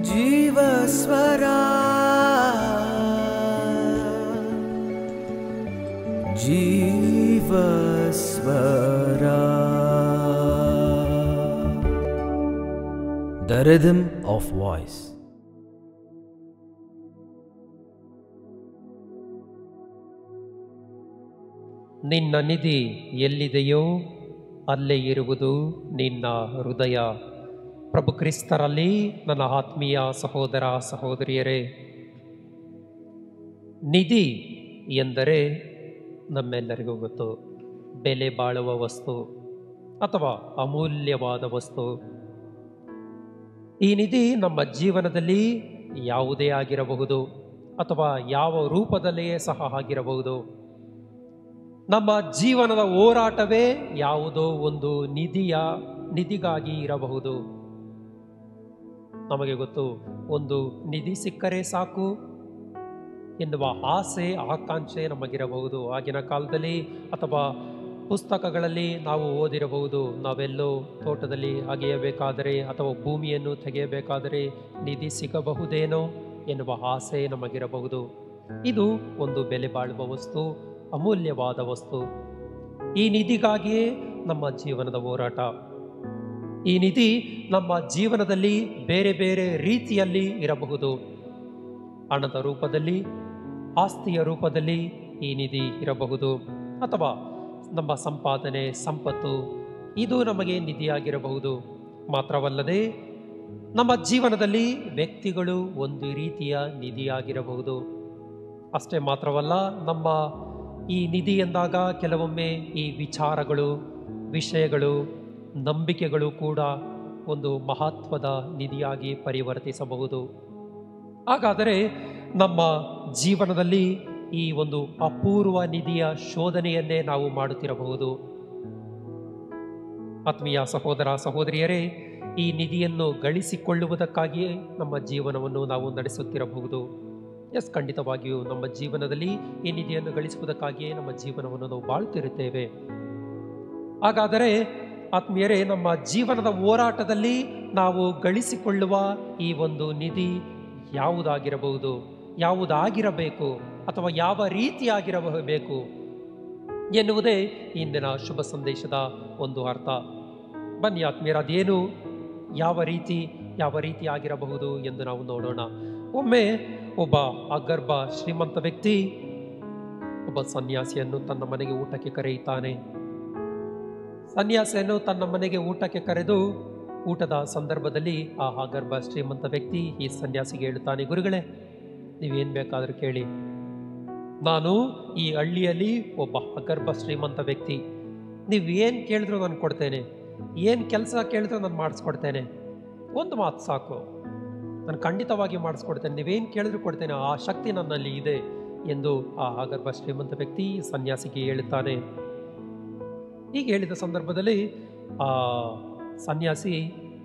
ಜೀವಸ್ವರ Jeevaswara the rhythm of voice ನಿನ್ನ ನಿಧಿ ಎಲ್ಲಿದೆಯೋ ಅಲ್ಲೇ ಇರುವುದು ನಿನ್ನ ಹೃದಯ ಪ್ರಭು ಕ್ರಿಸ್ತರಲ್ಲಿ ನನ್ನ ಆತ್ಮೀಯ ಸಹೋದರ ಸಹೋದರಿಯರೇ ನಿಧಿ ಎಂದರೆ ನಮ್ಮೆಲ್ಲರಿಗೂ ಗೊತ್ತು ಬೆಲೆ ಬಾಳುವ ವಸ್ತು ಅಥವಾ ಅಮೂಲ್ಯವಾದ ವಸ್ತು ಈ ನಿಧಿ ನಮ್ಮ ಜೀವನದಲ್ಲಿ ಯಾವುದೇ ಆಗಿರಬಹುದು ಅಥವಾ ಯಾವ ರೂಪದಲ್ಲಿಯೇ ಸಹ ಆಗಿರಬಹುದು ನಮ್ಮ ಜೀವನದ ಹೋರಾಟವೇ ಯಾವುದೋ ಒಂದು ನಿಧಿಯ ನಿಧಿಗಾಗಿ ಇರಬಹುದು ನಮಗೆ ಗೊತ್ತು ಒಂದು ನಿಧಿ ಸಿಕ್ಕರೆ ಸಾಕು ಎನ್ನುವ ಆಸೆ ಆಕಾಂಕ್ಷೆ ನಮಗಿರಬಹುದು ಆಗಿನ ಕಾಲದಲ್ಲಿ ಅಥವಾ ಪುಸ್ತಕಗಳಲ್ಲಿ ನಾವು ಓದಿರಬಹುದು ನಾವೆಲ್ಲೋ ತೋಟದಲ್ಲಿ ಅಗೆಯಬೇಕಾದರೆ ಅಥವಾ ಭೂಮಿಯನ್ನು ತೆಗೆಯಬೇಕಾದರೆ ನಿಧಿ ಸಿಗಬಹುದೇನೋ ಎನ್ನುವ ಆಸೆ ನಮಗಿರಬಹುದು ಇದು ಒಂದು ಬೆಲೆ ಬಾಳುವ ವಸ್ತು ಅಮೂಲ್ಯವಾದ ವಸ್ತು ಈ ನಿಧಿಗಾಗಿಯೇ ನಮ್ಮ ಜೀವನದ ಹೋರಾಟ ಈ ನಿಧಿ ನಮ್ಮ ಜೀವನದಲ್ಲಿ ಬೇರೆ ಬೇರೆ ರೀತಿಯಲ್ಲಿ ಇರಬಹುದು ಹಣದ ರೂಪದಲ್ಲಿ ಆಸ್ತಿಯ ರೂಪದಲ್ಲಿ ಈ ನಿಧಿ ಇರಬಹುದು ಅಥವಾ ನಮ್ಮ ಸಂಪಾದನೆ ಸಂಪತ್ತು ಇದು ನಮಗೆ ನಿಧಿಯಾಗಿರಬಹುದು ಮಾತ್ರವಲ್ಲದೆ ನಮ್ಮ ಜೀವನದಲ್ಲಿ ವ್ಯಕ್ತಿಗಳು ಒಂದು ರೀತಿಯ ನಿಧಿಯಾಗಿರಬಹುದು ಅಷ್ಟೇ ಮಾತ್ರವಲ್ಲ ನಮ್ಮ ಈ ನಿಧಿ ಎಂದಾಗ ಕೆಲವೊಮ್ಮೆ ಈ ವಿಚಾರಗಳು ವಿಷಯಗಳು ನಂಬಿಕೆಗಳು ಕೂಡ ಒಂದು ಮಹತ್ವದ ನಿಧಿಯಾಗಿ ಪರಿವರ್ತಿಸಬಹುದು ಹಾಗಾದರೆ ನಮ್ಮ ಜೀವನದಲ್ಲಿ ಈ ಒಂದು ಅಪೂರ್ವ ನಿಧಿಯ ಶೋಧನೆಯನ್ನೇ ನಾವು ಮಾಡುತ್ತಿರಬಹುದು ಆತ್ಮೀಯ ಸಹೋದರ ಸಹೋದರಿಯರೇ ಈ ನಿಧಿಯನ್ನು ಗಳಿಸಿಕೊಳ್ಳುವುದಕ್ಕಾಗಿಯೇ ನಮ್ಮ ಜೀವನವನ್ನು ನಾವು ನಡೆಸುತ್ತಿರಬಹುದು ಎಸ್ ಖಂಡಿತವಾಗಿಯೂ ನಮ್ಮ ಜೀವನದಲ್ಲಿ ಈ ನಿಧಿಯನ್ನು ಗಳಿಸುವುದಕ್ಕಾಗಿಯೇ ನಮ್ಮ ಜೀವನವನ್ನು ನಾವು ಬಾಳುತ್ತಿರುತ್ತೇವೆ ಹಾಗಾದರೆ ಆತ್ಮೀಯರೇ ನಮ್ಮ ಜೀವನದ ಹೋರಾಟದಲ್ಲಿ ನಾವು ಗಳಿಸಿಕೊಳ್ಳುವ ಈ ಒಂದು ನಿಧಿ ಯಾವುದಾಗಿರಬಹುದು ಯಾವುದಾಗಿರಬೇಕು ಅಥವಾ ಯಾವ ರೀತಿಯಾಗಿರಬೇಕು ಎನ್ನುವುದೇ ಇಂದಿನ ಶುಭ ಸಂದೇಶದ ಒಂದು ಅರ್ಥ ಬನ್ನಿ ಆತ್ಮೀಯರ ಅದೇನು ಯಾವ ರೀತಿ ಯಾವ ರೀತಿ ಆಗಿರಬಹುದು ಎಂದು ನಾವು ನೋಡೋಣ ಒಮ್ಮೆ ಒಬ್ಬ ಅಗರ್ಭ ಶ್ರೀಮಂತ ವ್ಯಕ್ತಿ ಒಬ್ಬ ಸನ್ಯಾಸಿಯನ್ನು ತನ್ನ ಮನೆಗೆ ಊಟಕ್ಕೆ ಕರೆಯುತ್ತಾನೆ ಸನ್ಯಾಸಿಯನ್ನು ತನ್ನ ಮನೆಗೆ ಊಟಕ್ಕೆ ಕರೆದು ಊಟದ ಸಂದರ್ಭದಲ್ಲಿ ಆ ಅಗರ್ಭ ಶ್ರೀಮಂತ ವ್ಯಕ್ತಿ ಈ ಸನ್ಯಾಸಿಗೆ ಹೇಳುತ್ತಾನೆ ಗುರುಗಳೇ ನೀವೇನು ಬೇಕಾದರೂ ಕೇಳಿ ನಾನು ಈ ಹಳ್ಳಿಯಲ್ಲಿ ಒಬ್ಬ ಅಗರ್ಭ ಶ್ರೀಮಂತ ವ್ಯಕ್ತಿ ನೀವು ಏನು ಕೇಳಿದ್ರು ನಾನು ಕೊಡ್ತೇನೆ ಏನು ಕೆಲಸ ಕೇಳಿದ್ರು ನಾನು ಮಾಡಿಸ್ಕೊಡ್ತೇನೆ ಒಂದು ಮಾತು ಸಾಕು ನಾನು ಖಂಡಿತವಾಗಿ ಮಾಡಿಸ್ಕೊಡ್ತೇನೆ ನೀವೇನು ಕೇಳಿದ್ರು ಕೊಡ್ತೇನೆ ಆ ಶಕ್ತಿ ನನ್ನಲ್ಲಿ ಇದೆ ಎಂದು ಆ ಅಗರ್ಭ ಶ್ರೀಮಂತ ವ್ಯಕ್ತಿ ಸನ್ಯಾಸಿಗೆ ಹೇಳುತ್ತಾನೆ ಹೀಗೆ ಹೇಳಿದ ಸಂದರ್ಭದಲ್ಲಿ ಆ ಸನ್ಯಾಸಿ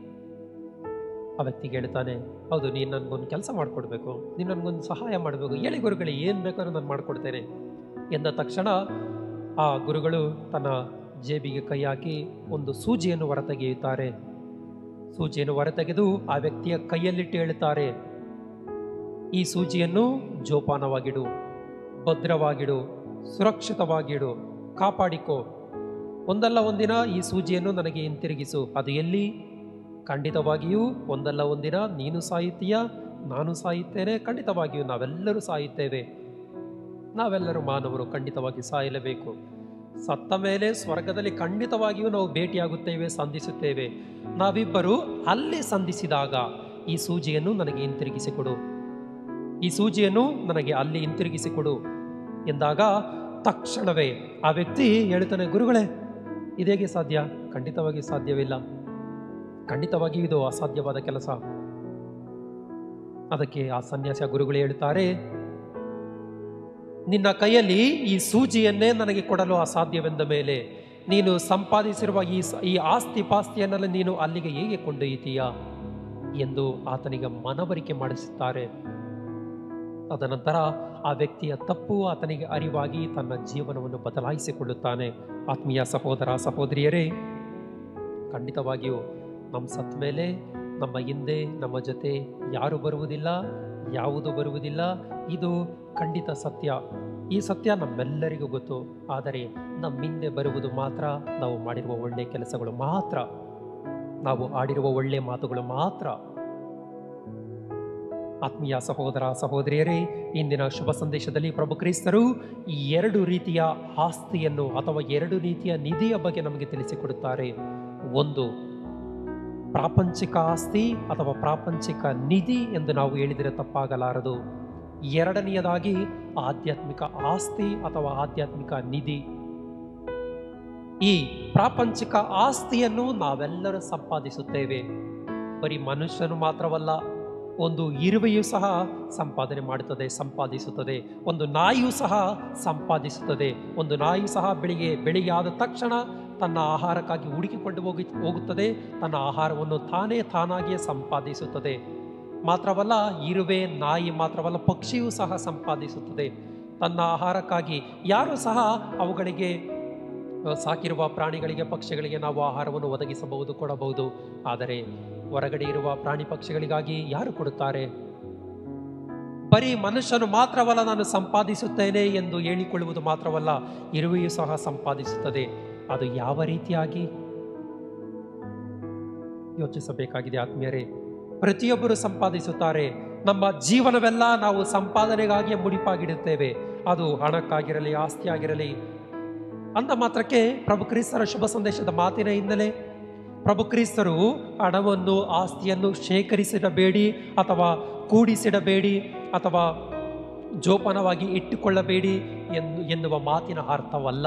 ಆ ವ್ಯಕ್ತಿಗೆ ಹೇಳ್ತಾನೆ ಹೌದು ನೀನು ನನಗೊಂದು ಕೆಲಸ ಮಾಡಿಕೊಡ್ಬೇಕು ನೀನು ನನಗೊಂದು ಸಹಾಯ ಮಾಡಬೇಕು ಹೇಳಿ ಗುರುಗಳೇ ಏನು ಬೇಕಾದ್ರೂ ನಾನು ಮಾಡಿಕೊಡ್ತೇನೆ ಎಂದ ತಕ್ಷಣ ಆ ಗುರುಗಳು ತನ್ನ ಜೇಬಿಗೆ ಕೈ ಹಾಕಿ ಒಂದು ಸೂಜಿಯನ್ನು ಹೊರತೆಗೆಯುತ್ತಾರೆ ಸೂಜಿಯನ್ನು ಹೊರತೆಗೆದು ಆ ವ್ಯಕ್ತಿಯ ಕೈಯಲ್ಲಿಟ್ಟು ಹೇಳುತ್ತಾರೆ ಈ ಸೂಜಿಯನ್ನು ಜೋಪಾನವಾಗಿಡು ಭದ್ರವಾಗಿಡು ಸುರಕ್ಷಿತವಾಗಿಡು ಕಾಪಾಡಿಕೋ ಒಂದಲ್ಲ ಒಂದಿನ ಈ ಸೂಜಿಯನ್ನು ನನಗೆ ಹಿಂತಿರುಗಿಸು ಅದು ಎಲ್ಲಿ ಖಂಡಿತವಾಗಿಯೂ ಒಂದಲ್ಲ ಒಂದಿನ ನೀನು ಸಾಯುತ್ತೀಯ ನಾನು ಸಾಯುತ್ತೇನೆ ಖಂಡಿತವಾಗಿಯೂ ನಾವೆಲ್ಲರೂ ಸಾಯುತ್ತೇವೆ ನಾವೆಲ್ಲರೂ ಮಾನವರು ಖಂಡಿತವಾಗಿ ಸಾಯಲೇಬೇಕು ಸತ್ತ ಮೇಲೆ ಸ್ವರ್ಗದಲ್ಲಿ ಖಂಡಿತವಾಗಿಯೂ ನಾವು ಭೇಟಿಯಾಗುತ್ತೇವೆ ಸಂಧಿಸುತ್ತೇವೆ ನಾವಿಬ್ಬರು ಅಲ್ಲಿ ಸಂಧಿಸಿದಾಗ ಈ ಸೂಜಿಯನ್ನು ನನಗೆ ಹಿಂತಿರುಗಿಸಿಕೊಡು ಈ ಸೂಜಿಯನ್ನು ನನಗೆ ಅಲ್ಲಿ ಹಿಂತಿರುಗಿಸಿಕೊಡು ಎಂದಾಗ ತಕ್ಷಣವೇ ಆ ವ್ಯಕ್ತಿ ಹೇಳ್ತಾನೆ ಗುರುಗಳೇ ಇದೇಗೆ ಸಾಧ್ಯ ಖಂಡಿತವಾಗಿ ಸಾಧ್ಯವಿಲ್ಲ ಖಂಡಿತವಾಗಿ ಇದು ಅಸಾಧ್ಯವಾದ ಕೆಲಸ ಅದಕ್ಕೆ ಆ ಸನ್ಯಾಸ ಗುರುಗಳು ಹೇಳುತ್ತಾರೆ ನಿನ್ನ ಕೈಯಲ್ಲಿ ಈ ಸೂಜಿಯನ್ನೇ ನನಗೆ ಕೊಡಲು ಅಸಾಧ್ಯವೆಂದ ಮೇಲೆ ನೀನು ಸಂಪಾದಿಸಿರುವ ಈ ಸ- ಈ ಆಸ್ತಿ ಪಾಸ್ತಿಯನ್ನೆಲ್ಲ ನೀನು ಅಲ್ಲಿಗೆ ಹೇಗೆ ಕೊಂಡೊಯ್ಯುತ್ತೀಯಾ ಎಂದು ಆತನಿಗೆ ಮನವರಿಕೆ ಮಾಡಿಸುತ್ತಾರೆ ತದನಂತರ ಆ ವ್ಯಕ್ತಿಯ ತಪ್ಪು ಆತನಿಗೆ ಅರಿವಾಗಿ ತನ್ನ ಜೀವನವನ್ನು ಬದಲಾಯಿಸಿಕೊಳ್ಳುತ್ತಾನೆ ಆತ್ಮೀಯ ಸಹೋದರ ಸಹೋದರಿಯರೇ ಖಂಡಿತವಾಗಿಯೂ ನಮ್ಮ ಸತ್ತ ಮೇಲೆ ನಮ್ಮ ಹಿಂದೆ ನಮ್ಮ ಜೊತೆ ಯಾರು ಬರುವುದಿಲ್ಲ ಯಾವುದು ಬರುವುದಿಲ್ಲ ಇದು ಖಂಡಿತ ಸತ್ಯ ಈ ಸತ್ಯ ನಮ್ಮೆಲ್ಲರಿಗೂ ಗೊತ್ತು ಆದರೆ ನಮ್ಮ ಹಿಂದೆ ಬರುವುದು ಮಾತ್ರ ನಾವು ಮಾಡಿರುವ ಒಳ್ಳೆಯ ಕೆಲಸಗಳು ಮಾತ್ರ ನಾವು ಆಡಿರುವ ಒಳ್ಳೆಯ ಮಾತುಗಳು ಮಾತ್ರ ಆತ್ಮೀಯ ಸಹೋದರ ಸಹೋದರಿಯರೇ ಇಂದಿನ ಶುಭ ಸಂದೇಶದಲ್ಲಿ ಪ್ರಭು ಕ್ರಿಸ್ತರು ಈ ಎರಡು ರೀತಿಯ ಆಸ್ತಿಯನ್ನು ಅಥವಾ ಎರಡು ರೀತಿಯ ನಿಧಿಯ ಬಗ್ಗೆ ನಮಗೆ ತಿಳಿಸಿಕೊಡುತ್ತಾರೆ ಒಂದು ಪ್ರಾಪಂಚಿಕ ಆಸ್ತಿ ಅಥವಾ ಪ್ರಾಪಂಚಿಕ ನಿಧಿ ಎಂದು ನಾವು ಹೇಳಿದರೆ ತಪ್ಪಾಗಲಾರದು ಎರಡನೆಯದಾಗಿ ಆಧ್ಯಾತ್ಮಿಕ ಆಸ್ತಿ ಅಥವಾ ಆಧ್ಯಾತ್ಮಿಕ ನಿಧಿ ಈ ಪ್ರಾಪಂಚಿಕ ಆಸ್ತಿಯನ್ನು ನಾವೆಲ್ಲರೂ ಸಂಪಾದಿಸುತ್ತೇವೆ ಬರೀ ಮನುಷ್ಯನು ಮಾತ್ರವಲ್ಲ ಒಂದು ಇರುವೆಯೂ ಸಹ ಸಂಪಾದನೆ ಮಾಡುತ್ತದೆ ಸಂಪಾದಿಸುತ್ತದೆ ಒಂದು ನಾಯಿಯೂ ಸಹ ಸಂಪಾದಿಸುತ್ತದೆ ಒಂದು ನಾಯಿ ಸಹ ಬೆಳಿಗ್ಗೆ ಬೆಳಿಗ್ಗೆ ಆದ ತಕ್ಷಣ ತನ್ನ ಆಹಾರಕ್ಕಾಗಿ ಹುಡುಕಿಕೊಂಡು ಹೋಗಿ ಹೋಗುತ್ತದೆ ತನ್ನ ಆಹಾರವನ್ನು ತಾನೇ ತಾನಾಗಿಯೇ ಸಂಪಾದಿಸುತ್ತದೆ ಮಾತ್ರವಲ್ಲ ಇರುವೆ ನಾಯಿ ಮಾತ್ರವಲ್ಲ ಪಕ್ಷಿಯೂ ಸಹ ಸಂಪಾದಿಸುತ್ತದೆ ತನ್ನ ಆಹಾರಕ್ಕಾಗಿ ಯಾರು ಸಹ ಅವುಗಳಿಗೆ ಅಹ್, ಸಾಕಿರುವ ಪ್ರಾಣಿಗಳಿಗೆ ಪಕ್ಷಿಗಳಿಗೆ ನಾವು ಆಹಾರವನ್ನು ಒದಗಿಸಬಹುದು ಕೊಡಬಹುದು ಆದರೆ ಹೊರಗಡೆ ಇರುವ ಪ್ರಾಣಿ ಪಕ್ಷಿಗಳಿಗಾಗಿ ಯಾರು ಕೊಡುತ್ತಾರೆ ಬರೀ ಮನುಷ್ಯನು ಮಾತ್ರವಲ್ಲ ನಾನು ಸಂಪಾದಿಸುತ್ತೇನೆ ಎಂದು ಹೇಳಿಕೊಳ್ಳುವುದು ಮಾತ್ರವಲ್ಲ ಇರುವೆಯೂ ಸಹ ಸಂಪಾದಿಸುತ್ತದೆ ಅದು ಯಾವ ರೀತಿಯಾಗಿ ಯೋಚಿಸಬೇಕಾಗಿದೆ ಆತ್ಮೀಯರೇ ಪ್ರತಿಯೊಬ್ಬರು ಸಂಪಾದಿಸುತ್ತಾರೆ ನಮ್ಮ ಜೀವನವೆಲ್ಲ ನಾವು ಸಂಪಾದನೆಗಾಗಿ ಮುಡಿಪಾಗಿಡುತ್ತೇವೆ ಅದು ಹಣಕ್ಕಾಗಿರಲಿ ಆಸ್ತಿಯಾಗಿರಲಿ ಅಂದ ಮಾತ್ರಕ್ಕೆ ಪ್ರಭು ಕ್ರಿಸ್ತರ ಶುಭ ಸಂದೇಶದ ಮಾತಿನ ಹಿನ್ನೆಲೆ ಪ್ರಭು ಕ್ರಿಸ್ತರು ಹಣವನ್ನು ಆಸ್ತಿಯನ್ನು ಶೇಖರಿಸಿಡಬೇಡಿ ಅಥವಾ ಕೂಡಿಸಿಡಬೇಡಿ ಅಥವಾ ಜೋಪಾನವಾಗಿ ಇಟ್ಟುಕೊಳ್ಳಬೇಡಿ ಎಂದು ಎನ್ನುವ ಮಾತಿನ ಅರ್ಥವಲ್ಲ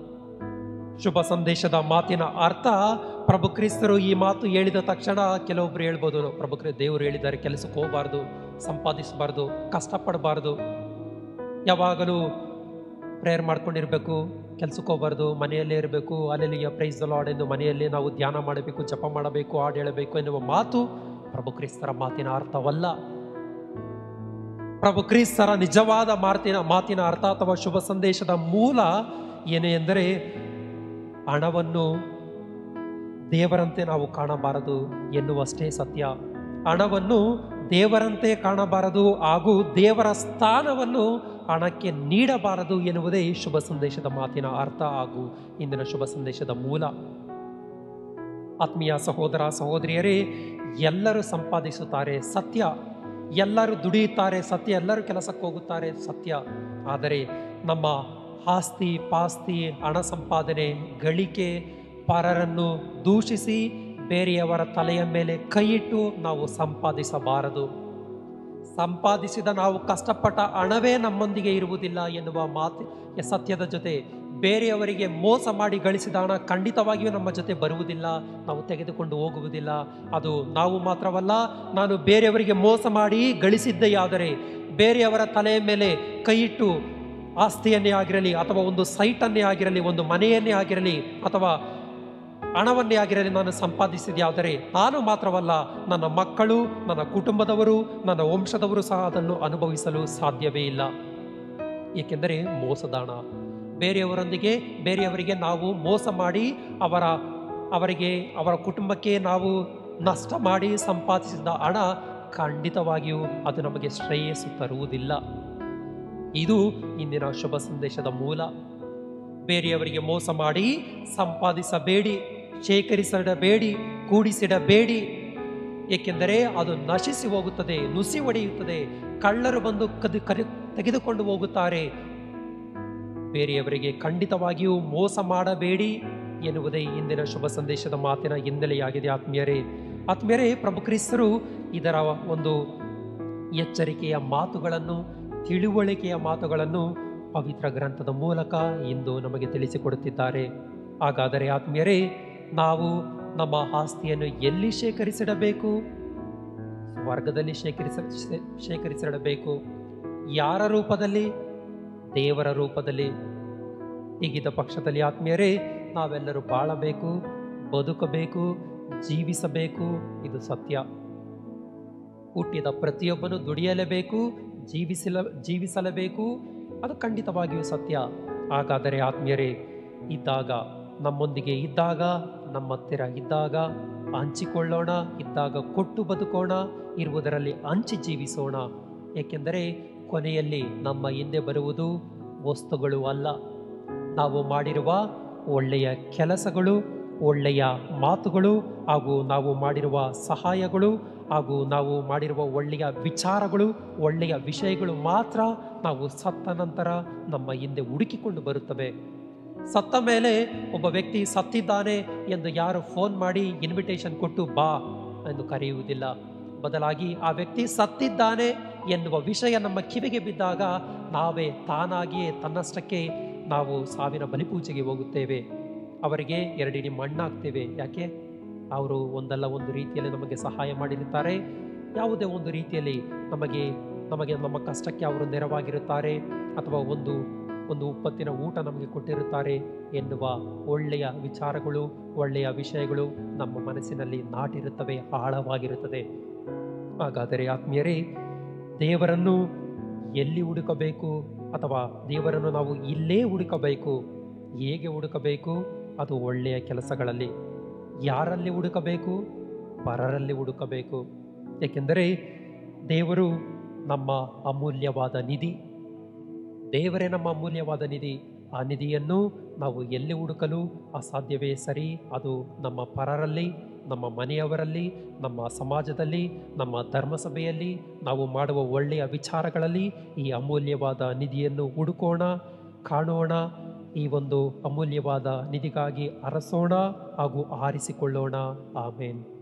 ಶುಭ ಸಂದೇಶದ ಮಾತಿನ ಅರ್ಥ ಪ್ರಭು ಕ್ರಿಸ್ತರು ಈ ಮಾತು ಹೇಳಿದ ತಕ್ಷಣ ಕೆಲವೊಬ್ರು ಹೇಳ್ಬೋದು ಪ್ರಭು ಕ್ರಿ ದೇವರು ಹೇಳಿದ್ದಾರೆ ಕೆಲಸಕ್ಕೆ ಹೋಗಬಾರ್ದು ಸಂಪಾದಿಸಬಾರ್ದು ಕಷ್ಟಪಡಬಾರ್ದು ಯಾವಾಗಲೂ ಪ್ರೇಯರ್ ಮಾಡ್ಕೊಂಡಿರ್ಬೇಕು ಕೆಲ್ಸಕ್ಕೆ ಹೋಗ್ಬಾರ್ದು ಮನೆಯಲ್ಲೇ ಇರಬೇಕು ಅಲ್ಲೆಲ್ಲಿಯ ಪ್ರೈಸ್ ದ ಲಾರ್ಡ್ ಎಂದು ಮನೆಯಲ್ಲೇ ನಾವು ಧ್ಯಾನ ಮಾಡಬೇಕು ಜಪ ಮಾಡಬೇಕು ಹಾಡು ಹೇಳಬೇಕು ಎನ್ನುವ ಮಾತು ಪ್ರಭು ಕ್ರಿಸ್ತರ ಮಾತಿನ ಅರ್ಥವಲ್ಲ ಪ್ರಭು ಕ್ರಿಸ್ತರ ನಿಜವಾದ ಮಾತಿನ ಮಾತಿನ ಅರ್ಥ ಅಥವಾ ಶುಭ ಸಂದೇಶದ ಮೂಲ ಏನು ಎಂದರೆ ಹಣವನ್ನು ದೇವರಂತೆ ನಾವು ಕಾಣಬಾರದು ಎನ್ನುವಷ್ಟೇ ಸತ್ಯ ಹಣವನ್ನು ದೇವರಂತೆ ಕಾಣಬಾರದು ಹಾಗೂ ದೇವರ ಸ್ಥಾನವನ್ನು ಹಣಕ್ಕೆ ನೀಡಬಾರದು ಎನ್ನುವುದೇ ಈ ಶುಭ ಸಂದೇಶದ ಮಾತಿನ ಅರ್ಥ ಹಾಗೂ ಇಂದಿನ ಶುಭ ಸಂದೇಶದ ಮೂಲ ಆತ್ಮೀಯ ಸಹೋದರ ಸಹೋದರಿಯರೇ ಎಲ್ಲರೂ ಸಂಪಾದಿಸುತ್ತಾರೆ ಸತ್ಯ ಎಲ್ಲರೂ ದುಡಿಯುತ್ತಾರೆ ಸತ್ಯ ಎಲ್ಲರೂ ಕೆಲಸಕ್ಕೆ ಹೋಗುತ್ತಾರೆ ಸತ್ಯ ಆದರೆ ನಮ್ಮ ಆಸ್ತಿ ಪಾಸ್ತಿ ಹಣ ಸಂಪಾದನೆ ಗಳಿಕೆ ಪರರನ್ನು ದೂಷಿಸಿ ಬೇರೆಯವರ ತಲೆಯ ಮೇಲೆ ಕೈಯಿಟ್ಟು ನಾವು ಸಂಪಾದಿಸಬಾರದು ಸಂಪಾದಿಸಿದ ನಾವು ಕಷ್ಟಪಟ್ಟ ಹಣವೇ ನಮ್ಮೊಂದಿಗೆ ಇರುವುದಿಲ್ಲ ಎನ್ನುವ ಮಾತು ಸತ್ಯದ ಜೊತೆ ಬೇರೆಯವರಿಗೆ ಮೋಸ ಮಾಡಿ ಗಳಿಸಿದ ಹಣ ಖಂಡಿತವಾಗಿಯೂ ನಮ್ಮ ಜೊತೆ ಬರುವುದಿಲ್ಲ ನಾವು ತೆಗೆದುಕೊಂಡು ಹೋಗುವುದಿಲ್ಲ ಅದು ನಾವು ಮಾತ್ರವಲ್ಲ ನಾನು ಬೇರೆಯವರಿಗೆ ಮೋಸ ಮಾಡಿ ಗಳಿಸಿದ್ದೇ ಆದರೆ ಬೇರೆಯವರ ತಲೆಯ ಮೇಲೆ ಕೈಯಿಟ್ಟು ಆಸ್ತಿಯನ್ನೇ ಆಗಿರಲಿ ಅಥವಾ ಒಂದು ಸೈಟನ್ನೇ ಆಗಿರಲಿ ಒಂದು ಮನೆಯನ್ನೇ ಆಗಿರಲಿ ಅಥವಾ ಹಣವನ್ನೇ ಆಗಿರಲಿ ನಾನು ಸಂಪಾದಿಸಿದ್ಯಾದರೆ ನಾನು ಮಾತ್ರವಲ್ಲ ನನ್ನ ಮಕ್ಕಳು ನನ್ನ ಕುಟುಂಬದವರು ನನ್ನ ವಂಶದವರು ಸಹ ಅದನ್ನು ಅನುಭವಿಸಲು ಸಾಧ್ಯವೇ ಇಲ್ಲ ಏಕೆಂದರೆ ಮೋಸದ ಹಣ ಬೇರೆಯವರೊಂದಿಗೆ ಬೇರೆಯವರಿಗೆ ನಾವು ಮೋಸ ಮಾಡಿ ಅವರ ಅವರಿಗೆ ಅವರ ಕುಟುಂಬಕ್ಕೆ ನಾವು ನಷ್ಟ ಮಾಡಿ ಸಂಪಾದಿಸಿದ ಹಣ ಖಂಡಿತವಾಗಿಯೂ ಅದು ನಮಗೆ ಶ್ರೇಯಸ್ಸು ತರುವುದಿಲ್ಲ ಇದು ಇಂದಿನ ಶುಭ ಸಂದೇಶದ ಮೂಲ ಬೇರೆಯವರಿಗೆ ಮೋಸ ಮಾಡಿ ಸಂಪಾದಿಸಬೇಡಿ ಶೇಖರಿಸಿಡಬೇಡಿ ಕೂಡಿಸಿಡಬೇಡಿ ಏಕೆಂದರೆ ಅದು ನಶಿಸಿ ಹೋಗುತ್ತದೆ ನುಸಿ ಒಡೆಯುತ್ತದೆ ಕಳ್ಳರು ಬಂದು ಕದು ಕರೆ ತೆಗೆದುಕೊಂಡು ಹೋಗುತ್ತಾರೆ ಬೇರೆಯವರಿಗೆ ಖಂಡಿತವಾಗಿಯೂ ಮೋಸ ಮಾಡಬೇಡಿ ಎನ್ನುವುದೇ ಇಂದಿನ ಶುಭ ಸಂದೇಶದ ಮಾತಿನ ಹಿನ್ನೆಲೆಯಾಗಿದೆ ಆತ್ಮೀಯರೇ ಆತ್ಮೀಯರೇ ಪ್ರಭು ಕ್ರಿಸ್ತರು ಇದರ ಒಂದು ಎಚ್ಚರಿಕೆಯ ಮಾತುಗಳನ್ನು ತಿಳುವಳಿಕೆಯ ಮಾತುಗಳನ್ನು ಪವಿತ್ರ ಗ್ರಂಥದ ಮೂಲಕ ಇಂದು ನಮಗೆ ತಿಳಿಸಿಕೊಡುತ್ತಿದ್ದಾರೆ ಹಾಗಾದರೆ ಆತ್ಮೀಯರೇ ನಾವು ನಮ್ಮ ಆಸ್ತಿಯನ್ನು ಎಲ್ಲಿ ಶೇಖರಿಸಿಡಬೇಕು ಸ್ವರ್ಗದಲ್ಲಿ ಶೇಖರಿಸ ಶೇ- ಶೇಖರಿಸಿಡಬೇಕು ಯಾರ ರೂಪದಲ್ಲಿ ದೇವರ ರೂಪದಲ್ಲಿ ಹೀಗಿದ್ದ ಪಕ್ಷದಲ್ಲಿ ಆತ್ಮೀಯರೇ ನಾವೆಲ್ಲರೂ ಬಾಳಬೇಕು ಬದುಕಬೇಕು ಜೀವಿಸಬೇಕು ಇದು ಸತ್ಯ ಹುಟ್ಟಿದ ಪ್ರತಿಯೊಬ್ಬನು ದುಡಿಯಲೇಬೇಕು ಜೀವಿಸಲ ಜೀವಿಸಲೇಬೇಕು ಅದು ಖಂಡಿತವಾಗಿಯೂ ಸತ್ಯ ಹಾಗಾದರೆ ಆತ್ಮೀಯರೇ ಇದ್ದಾಗ ನಮ್ಮೊಂದಿಗೆ ಇದ್ದಾಗ ನಮ್ಮ ಹತ್ತಿರ ಇದ್ದಾಗ ಹಂಚಿಕೊಳ್ಳೋಣ ಇದ್ದಾಗ ಕೊಟ್ಟು ಬದುಕೋಣ ಇರುವುದರಲ್ಲಿ ಹಂಚಿ ಜೀವಿಸೋಣ ಏಕೆಂದರೆ ಕೊನೆಯಲ್ಲಿ ನಮ್ಮ ಹಿಂದೆ ಬರುವುದು ವಸ್ತುಗಳು ಅಲ್ಲ ನಾವು ಮಾಡಿರುವ ಒಳ್ಳೆಯ ಕೆಲಸಗಳು ಒಳ್ಳೆಯ ಮಾತುಗಳು ಹಾಗೂ ನಾವು ಮಾಡಿರುವ ಸಹಾಯಗಳು ಹಾಗೂ ನಾವು ಮಾಡಿರುವ ಒಳ್ಳೆಯ ವಿಚಾರಗಳು ಒಳ್ಳೆಯ ವಿಷಯಗಳು ಮಾತ್ರ ನಾವು ಸತ್ತ ನಂತರ ನಮ್ಮ ಹಿಂದೆ ಹುಡುಕಿಕೊಂಡು ಬರುತ್ತವೆ ಸತ್ತ ಮೇಲೆ ಒಬ್ಬ ವ್ಯಕ್ತಿ ಸತ್ತಿದ್ದಾನೆ ಎಂದು ಯಾರು ಫೋನ್ ಮಾಡಿ ಇನ್ವಿಟೇಷನ್ ಕೊಟ್ಟು ಬಾ ಎಂದು ಕರೆಯುವುದಿಲ್ಲ ಬದಲಾಗಿ ಆ ವ್ಯಕ್ತಿ ಸತ್ತಿದ್ದಾನೆ ಎನ್ನುವ ವಿಷಯ ನಮ್ಮ ಕಿವಿಗೆ ಬಿದ್ದಾಗ ನಾವೇ ತಾನಾಗಿಯೇ ತನ್ನಷ್ಟಕ್ಕೆ ನಾವು ಸಾವಿನ ಬಲಿಪೂಜೆಗೆ ಹೋಗುತ್ತೇವೆ ಅವರಿಗೆ ಎರಡಿಡಿ ಮಣ್ಣಾಗ್ತೇವೆ ಯಾಕೆ ಅವರು ಒಂದಲ್ಲ ಒಂದು ರೀತಿಯಲ್ಲಿ ನಮಗೆ ಸಹಾಯ ಮಾಡಿರುತ್ತಾರೆ ಯಾವುದೇ ಒಂದು ರೀತಿಯಲ್ಲಿ ನಮಗೆ ನಮಗೆ ನಮ್ಮ ಕಷ್ಟಕ್ಕೆ ಅವರು ನೆರವಾಗಿರುತ್ತಾರೆ ಅಥವಾ ಒಂದು ಒಂದು ಉಪ್ಪತ್ತಿನ ಊಟ ನಮಗೆ ಕೊಟ್ಟಿರುತ್ತಾರೆ ಎನ್ನುವ ಒಳ್ಳೆಯ ವಿಚಾರಗಳು ಒಳ್ಳೆಯ ವಿಷಯಗಳು ನಮ್ಮ ಮನಸ್ಸಿನಲ್ಲಿ ನಾಟಿರುತ್ತವೆ ಆಳವಾಗಿರುತ್ತದೆ ಹಾಗಾದರೆ ಆತ್ಮೀಯರೇ ದೇವರನ್ನು ಎಲ್ಲಿ ಹುಡುಕಬೇಕು ಅಥವಾ ದೇವರನ್ನು ನಾವು ಇಲ್ಲೇ ಹುಡುಕಬೇಕು ಹೇಗೆ ಹುಡುಕಬೇಕು ಅದು ಒಳ್ಳೆಯ ಕೆಲಸಗಳಲ್ಲಿ ಯಾರಲ್ಲಿ ಹುಡುಕಬೇಕು ಪರರಲ್ಲಿ ಹುಡುಕಬೇಕು ಏಕೆಂದರೆ ದೇವರು ನಮ್ಮ ಅಮೂಲ್ಯವಾದ ನಿಧಿ ದೇವರೇ ನಮ್ಮ ಅಮೂಲ್ಯವಾದ ನಿಧಿ ಆ ನಿಧಿಯನ್ನು ನಾವು ಎಲ್ಲಿ ಹುಡುಕಲು ಅಸಾಧ್ಯವೇ ಸರಿ ಅದು ನಮ್ಮ ಪರರಲ್ಲಿ ನಮ್ಮ ಮನೆಯವರಲ್ಲಿ ನಮ್ಮ ಸಮಾಜದಲ್ಲಿ ನಮ್ಮ ಧರ್ಮಸಭೆಯಲ್ಲಿ ನಾವು ಮಾಡುವ ಒಳ್ಳೆಯ ವಿಚಾರಗಳಲ್ಲಿ ಈ ಅಮೂಲ್ಯವಾದ ನಿಧಿಯನ್ನು ಹುಡುಕೋಣ ಕಾಣೋಣ ಈ ಒಂದು ಅಮೂಲ್ಯವಾದ ನಿಧಿಗಾಗಿ ಅರಸೋಣ ಹಾಗೂ ಆರಿಸಿಕೊಳ್ಳೋಣ ಆಮೇನ್